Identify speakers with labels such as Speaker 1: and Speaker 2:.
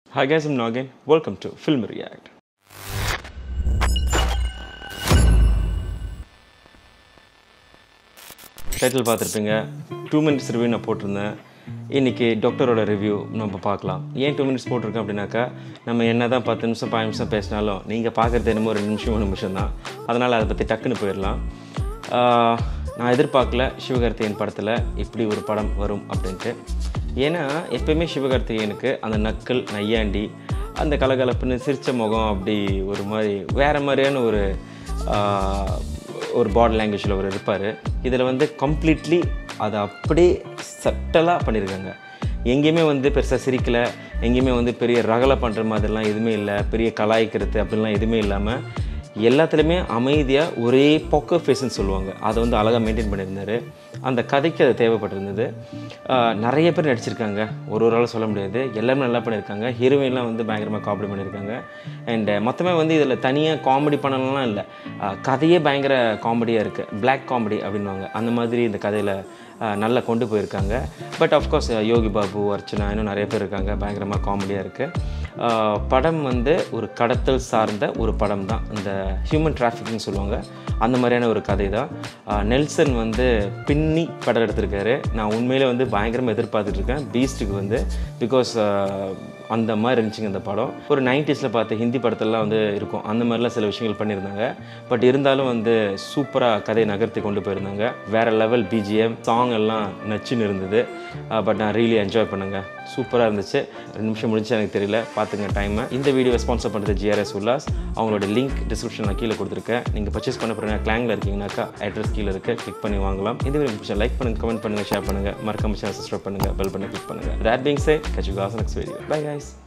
Speaker 1: Hi guys, I'm Noggin. Welcome to Film React. Title பார்த்துருப்பீங்க two minutes review நான் போட்டிருந்தேன் இன்றைக்கி டாக்டரோட ரிவ்யூ நம்ம பார்க்கலாம் ஏன் டூ மினிட்ஸ் போட்டிருக்கேன் அப்படின்னாக்கா நம்ம என்ன தான் பத்து நிமிஷம் பதினஞ்சு நிமிஷம் பேசினாலும் நீங்கள் பார்க்குறது என்னமோ ரெண்டு நிமிஷம் மூணு நிமிஷம் தான் அதனால் அதை பற்றி டக்குன்னு போயிடலாம் ஆஹ், நான் எதிர்பார்க்கல சிவகார்த்திகேயன் படத்தில் இப்படி ஒரு படம் வரும் அப்படின்ட்டு ஏன்னா எப்பயுமே சிவகார்த்திகேயனுக்கு அந்த நக்கல் நையாண்டி அந்த கலகலப்புன்னு சிரிச்ச முகம் அப்படி ஒரு மாதிரி வேறு மாதிரியான ஒரு ஆஹ், ஒரு பாடி லாங்குவேஜில் அவர் இருப்பார் இதில் வந்து கம்ப்ளீட்லி அதை அப்படியே சட்டலாக பண்ணியிருக்காங்க எங்கேயுமே வந்து பெருசாக சிரிக்கலை எங்கேயுமே வந்து பெரிய ரகலை பண்ணுற மாதிரிலாம் எதுவுமே இல்லை பெரிய கலாய்க்கிறது அப்படிலாம் எதுவுமே இல்லாமல் எல்லாத்துலேயுமே அமைதியாக ஒரே பொக்க ஃபேஸ்ன்னு சொல்லுவாங்க அதை வந்து அழகாக மெயின்டைன் பண்ணியிருந்தாரு அந்த கதைக்கு அது தேவைப்பட்டிருந்தது ஆஹ் நிறைய பேர் நடிச்சிருக்காங்க ஒரு ஒரு ஆள் சொல்ல முடியாது எல்லாமே நல்லா பண்ணியிருக்காங்க ஹீரோயின்லாம் வந்து பயங்கரமாக காமெடி பண்ணியிருக்காங்க அண்ட் மொத்தமே வந்து இதில் தனியாக காமெடி பண்ணலாம் இல்லை ஆஹ் கதையே பயங்கர காமெடியாக இருக்குது Black காமெடி அப்படின்வாங்க அந்த மாதிரி இந்த கதையில் நல்லா கொண்டு போயிருக்காங்க பட் ஆஃப்கோர்ஸ் யோகி பாபு அர்ச்சனா இன்னும் நிறைய பேர் இருக்காங்க பயங்கரமாக காமெடியாக இருக்குது படம் வந்து ஒரு கடத்தல் சார்ந்த ஒரு படம் தான் இந்த ஹியூமன் டிராஃபிக்கிங் சொல்லுவாங்க அந்த மாதிரியான ஒரு கதை தான் ஆஹ் நெல்சன் வந்து பின்னி படம் எடுத்திருக்காரு நான் உண்மையிலே வந்து பயங்கரமாக எதிர்பார்த்துட்டு இருக்கேன் பீஸ்ட்டுக்கு வந்து பிகாஸ் அந்த மாதிரி இருந்துச்சுங்க இந்த படம் ஒரு நைன்டிஸில் பார்த்த ஹிந்தி படத்தெல்லாம் வந்து இருக்கும் அந்த மாதிரிலாம் சில விஷயங்கள் பண்ணியிருந்தாங்க பட் இருந்தாலும் வந்து சூப்பராக கதையை நகர்த்தி கொண்டு போயிருந்தாங்க வேறு லெவல் பிஜிஎம் சாங் எல்லாம் நச்சுன்னு இருந்தது பட் நான் ரியலி என்ஜாய் பண்ணுங்க சூப்பராக இருந்துச்சு ரெண்டு நிமிஷம் முடிஞ்சு எனக்கு தெரியல பார்த்துங்க டைமை இந்த வீடியோ ஸ்பான்சர் பண்ணுறது ஜிஆர்எஸ் உல்லாஸ் அவங்களோட லிங்க் டிஸ்கிரிப்ஷன் நான் கீழே கொடுத்துருக்கேன் நீங்கள் பர்ச்சேஸ் பண்ண போகிறீங்க கிளாங்கில் இருக்கீங்கனாக்கா அட்ரஸ் கீழே இருக்கு கிளிக் பண்ணி வாங்கலாம் இந்த வீடியோ பிடிச்சா லைக் பண்ணுங்கள் கமெண்ட் பண்ணுங்கள் ஷேர் பண்ணுங்கள் மறக்காம சேனல் சப்ஸ்கிரைப் பண்ணுங்கள் பெல் பண்ணி கிளிக் பண்ணுங்கள் that being said catch you guys next video bye guys